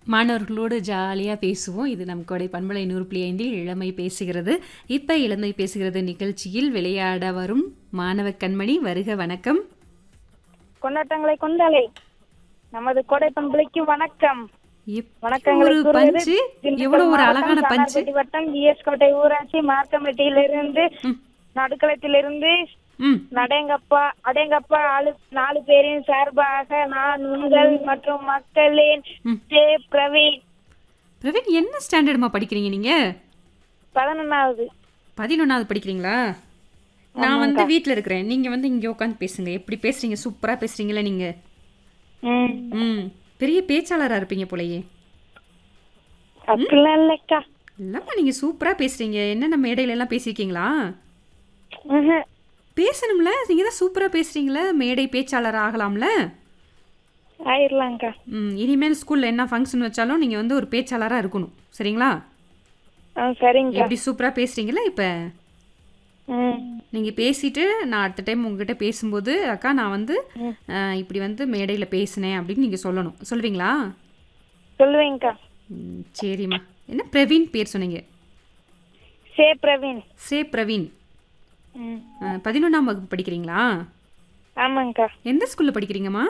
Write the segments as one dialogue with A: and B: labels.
A: மாணவர்களோடு ஜாலியாக பேசுவோம் இது நம் கொடை பண்பலை நூறு புள்ளி ஐந்தில் இளமை பேசுகிறது இப்போ இளமை பேசுகிறது நிகழ்ச்சியில் விளையாட வரும் மாணவ கண்மணி வருக வணக்கம்
B: கொண்டாட்டங்களை கொண்டாலே நமது கோடை பண்பலைக்கு வணக்கம்
A: எப்படி
B: வணக்கங்களை
A: ஒரு
B: கூறுவது
A: பஞ்சு
B: திண்டுக்கல்
A: எவ்வளோ ஒரு
B: மாவட்டம்
A: அழகான பஞ்சு
B: சாணார்பட்டி வட்டம் ஜிஎஸ் கோட்டை ஊராட்சி மார்க்கம்பட்டியிலிருந்து நடுக்களத்திலிருந்து
A: ம்
B: நடேங்கப்பா அடேங்கப்பா ஆளு நாலு பேரின் சார்பாக நான் உங்கள் மற்றும் மக்களின்
A: ம்.
B: ஜே பிரவீன்
A: பிரவீன் என்ன ஸ்டாண்டர்டுமா படிக்கிறீங்க நீங்கள்
B: பதினொன்னாவது
A: பதினொன்றாவது படிக்கிறீங்களா நான் வந்து வீட்டில் இருக்கிறேன் நீங்கள் வந்து இங்கே உட்காந்து பேசுங்க எப்படி பேசுறீங்க சூப்பராக பேசுறீங்களா நீங்கள்
B: ம்
A: ம் பெரிய பேச்சாளராக இருப்பீங்க போலயே
B: அப்படிலாம் இல்லக்கா
A: இல்லைம்மா நீங்கள் சூப்பராக பேசுறீங்க என்னென்ன மேடையில எல்லாம் பேசியிருக்கீங்களா
B: ம்ஹும்.
A: பேசணும்ல நீங்கள் தான் சூப்பராக பேசுகிறீங்களே மேடை பேச்சாளர் ஆகலாம்ல
B: ஆயிரலாம்க்கா
A: ம் இனிமேல் ஸ்கூலில் என்ன ஃபங்க்ஷன் வச்சாலும் நீங்கள் வந்து ஒரு பேச்சாளராக இருக்கணும் சரிங்களா
B: ஆ சரிங்கக்கா
A: எப்படி சூப்பராக பேசுகிறீங்களா இப்போ
B: ம்
A: நீங்கள் பேசிட்டு நான் அடுத்த டைம் உங்ககிட்ட பேசும்போது அக்கா நான் வந்து அஹ், இப்படி வந்து மேடையில் பேசினேன் அப்படின்னு நீங்கள் சொல்லணும் சொல்லுவீங்களா
B: சொல்லுவேங்கக்கா
A: ம், சரிம்மா என்ன பிரவீன் பேர் சொன்னீங்க
B: சே பிரவீன்
A: சே பிரவீன்
B: ம்
A: அஹ், பதினொன்றாம் வகுப்பு படிக்கிறீங்களா
B: ஆமாங்கக்கா
A: எந்த ஸ்கூலில் படிக்கிறீங்கம்மா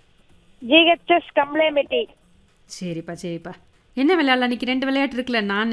B: ஜிஹெச்எஸ் கம்ப்ளைமெட்டி
A: சரிப்பா சரிப்பா என்ன விளையாடலாம் இன்னைக்கு ரெண்டு விளையாட்டு இருக்குல்ல நான்